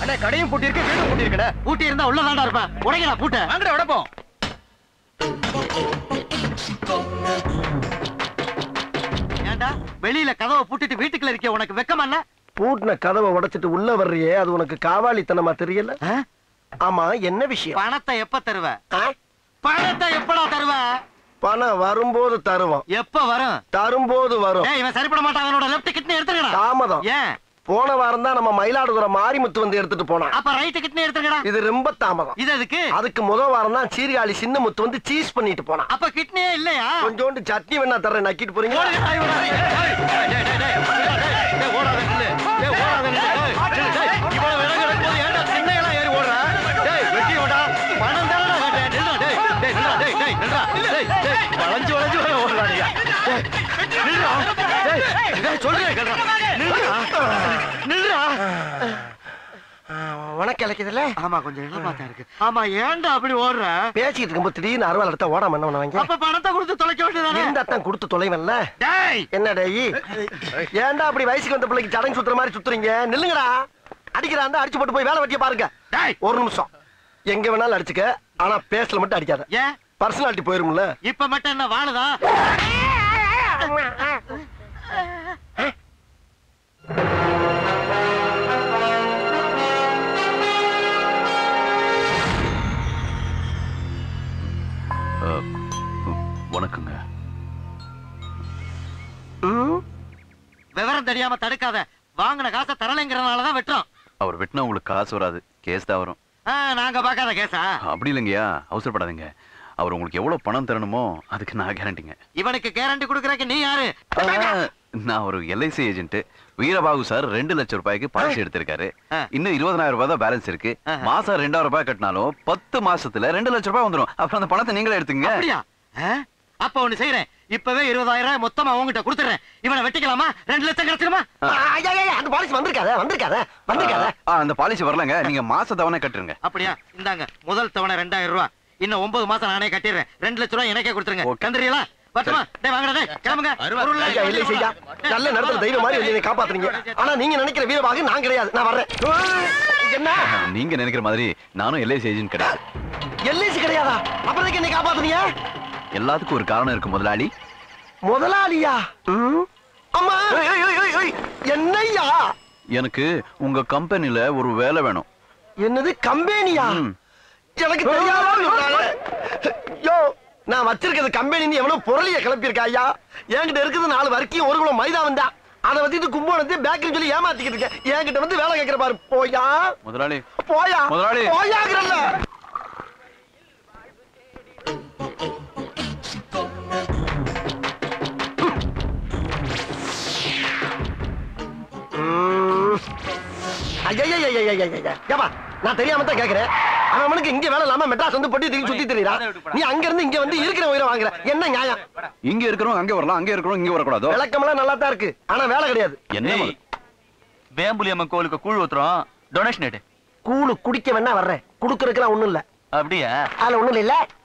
அண்ணே கடையும் பூட்டி இருக்கு வீடும் பூட்டி இருக்குண்ணே பூட்டி இருந்தா உள்ளதாண்டா இருப்பேன் உடைங்களா பூட்ட வாங்கடா உடப்போம் ஏன்டா வெளியில கதவை பூட்டிட்டு வீட்டுக்குள்ள இருக்க உனக்கு வெக்கமா இல்ல பூட்டின கதவை உடைச்சிட்டு உள்ள வர்றியே அது உனக்கு காவாலித்தனமா தெரியல ஆ? ஆமா என்ன விஷயம் பணத்தை எப்ப தருவ ஆ? பணத்தை எப்படா தருவ பணம் வரும்போது தருவோம் எப்ப வரும் தரும்போது வரும் ஏய் இவன் சரிப்பட மாட்டான் அவனோட லெஃப்ட் கிட்னி எடுத்துக்கடா தாமதம் ஏன் போன வாரம் தான் நம்ம மயிலாடுதுறை மாரிமுத்து வந்து எடுத்துட்டு போனான் அப்ப ரைட் கிட்னி எடுத்துக்கடா இது ரொம்ப தாமதம் இது எதுக்கு அதுக்கு முதல் வாரம் தான் சீர்காழி சின்ன முத்து வந்து சீஸ் பண்ணிட்டு போனான் அப்ப கிட்னியே இல்லையா கொஞ்சோண்டு சட்னி வேணா தர்றேன் நக்கிட்டு போறீங்க ஓடுங்க, தாய் ஓடாத. ஏய், டேய், டேய், டேய், டேய், டேய், ஓடாத நில்லு. டேய், ஓடாத நில்லு. டேய், டேய், இவ்வளவு விறகு இருக்கும்போது ஏன்டா திண்ணையெல்லாம் ஏறி ஓடுற? டேய், வெட்டி ஓடா. பணம் தானடா கேட்டேன். நில்லுடா, டேய், டேய், நில்லுடா, டேய், டேய், நில்லுடா. டேய், டேய், வளைஞ்சு வளைஞ்சு வர ஓடுறா நீ. டேய், நில்லுடா. டேய், டேய், சொல்றேன் கேளுடா. நில்லுடா. நில்லுடா. உனக்கு இலக்கியதுல ஆமா கொஞ்சம் இளமாத்தா இருக்கு ஆமா ஏன்டா அப்படி ஓடுற பேசிக்கிட்டு இருக்கும்போது திடீர்னு அறுவாள் எடுத்தா ஓடாம என்ன பண்ணுவாங்க அப்ப பணத்தை கொடுத்து தொலைக்க வேண்டியதானே இருந்தா தான் கொடுத்து தொலைவன்ல டேய் என்ன டேய் ஏன்டா அப்படி வயசுக்கு வந்த பிள்ளைக்கு சடங்கு சுத்துற மாதிரி சுத்துறீங்க நில்லுங்கடா அடிக்கிறாண்டா அடிச்சு போட்டு போய் வேலை வெட்டிய பாருங்க டேய் ஒரு நிமிஷம் எங்க வேணாலும் அடிச்சுக்க ஆனா பேசல மட்டும் அடிக்காத ஏன் பர்சனாலிட்டி போயிரும்ல இப்ப மட்டும் என்ன வாழுதா வணக்கங்க ம்? விவரம் தெரியாம தடுக்காத வாங்கின காசை தரலைங்கிறதுனாலதான் வெட்டுறோம் அவர் வெட்டினா உங்களுக்கு காசு வராது கேஸ் தான் வரும் ஆ, நாங்க பார்க்காத கேசா அப்படி இல்லைங்கய்யா அவசரப்படாதீங்க அவர் உங்களுக்கு எவ்வளவு பணம் தரணுமோ அதுக்கு நான் கேரண்டிங்க இவனுக்கு கேரண்டி குடுக்கறக்கு நீ யாரு நான் ஒரு எல்ஐசி ஏஜென்ட் வீரபாகு சார் ரெண்டு லட்சம் ரூபாய்க்கு பாலிசி எடுத்திருக்காரு ஆ. இன்னும் இருபதனாயிரம் ரூபாய் தான் பேலன்ஸ் இருக்கு ஆஹா. மாசம் ரெண்டாயிரம் ரூபாய் கட்டினாலும் பத்து மாசத்துல ரெண்டு லட்சம் ரூபாய் வந்துரும் அப்புறம் அந்த பணத்தை நீங்களே எடுத்துங்க அப்படியா ஆ? அப்ப ஒண்ணு செய்யறேன் இப்பவே இருபதாயிரம் ரூபாய் மொத்தமா உங்ககிட்ட கொடுத்துறேன் இவனை வெட்டிக்கலாமா ரெண்டு லட்சம் கிடைச்சிருமா ஆ, ஐயா, ஐயா, அந்த பாலிசி வந்திருக்காத வந்திருக்காத வந்திருக்காத ஆ, அந்த பாலிசி வரலங்க நீங்க மாச தவணை கட்டுருங்க அப்படியா இந்தாங்க முதல் தவணை ரெண்டாயிரம் ரூபாய் இன்னும் ஒன்பது மாசம் நானே கட்டிடுறேன் ரெண்டு லட்சம் ரூபாய் எனக்கே கொடுத்துருங்க ஓகே. கந்துறீங்களா பத்துமா டேய் வாங்கடா டேய் கிளம்புங்க ஒரு உள்ள- ஐயா இல்லை செய்யா நல்ல நடத்துல தெய்வம் மாதிரி வந்து என்னை காப்பாத்துறீங்க ஆனா நீங்க நினைக்கிற வீரபாகு நான் கிடையாது நான் வர்றேன் ஏய், என்ன நீங்க நினைக்கிற மாதிரி நானும் எல்ஐசி ஏஜென்ட் கிடையாது எல்ஐசி கிடையாதா அப்புறம் எதுக்கு என்னை காப்பாத்துறீங்க எல்லாத்துக்கும் ஒரு காரணம் இருக்கு முதலாளி முதலாளியா ம்? அம்மா என்னய்யா எனக்கு உங்க கம்பெனில ஒரு வேலை வேணும் என்னது கம்பெனியா ம். எனக்கு தெரியாத யோ நான் வச்சிருக்கிறது கம்பெனி எவனோ பொருளிய கிளப்பியிருக்கா ஐயா என்கிட்ட இருக்குது நாலு வரைக்கும் ஒரு குளோ மைதா வந்தா அதை வச்சுட்டு கும்போனத்தை பேக்கரி சொல்லி ஏமாத்திக்கிட்டு இருக்கேன் என்கிட்ட வந்து வேலை கேட்கிற பாரு போயா முதலாளி போயா முதலாளி. போயாங்கிறல்ல ஐயா நான் தெரியாம தான் கேக்குறேன் அவன் அவனுக்கு இங்க வேலை இல்லாம மெட்ராஸ் வந்து பொட்டி தூக்கி சுத்தி தெரியுறான் நீ அங்க இருந்து இங்க வந்து இருக்கிற உயிரை வாங்குற என்ன நியாயம் இங்க இருக்கிறோம் அங்க வரலாம் அங்க இருக்கிறோம் இங்க வரக்கூடாதோ விளக்கமெல்லாம் நல்லா தான் இருக்கு ஆனா வேலை கிடையாது என்ன ஏய், முதல்- வேம்புலி அம்மன் கோவிலுக்கு கூழ் ஊத்துறோம் டொனேஷன் எடு கூழு குடிக்க வேணா வர்றேன் குடுக்கறதுக்குலாம் ஒண்ணும் இல்ல அப்படியா அதுல ஒண்ணும் இல்ல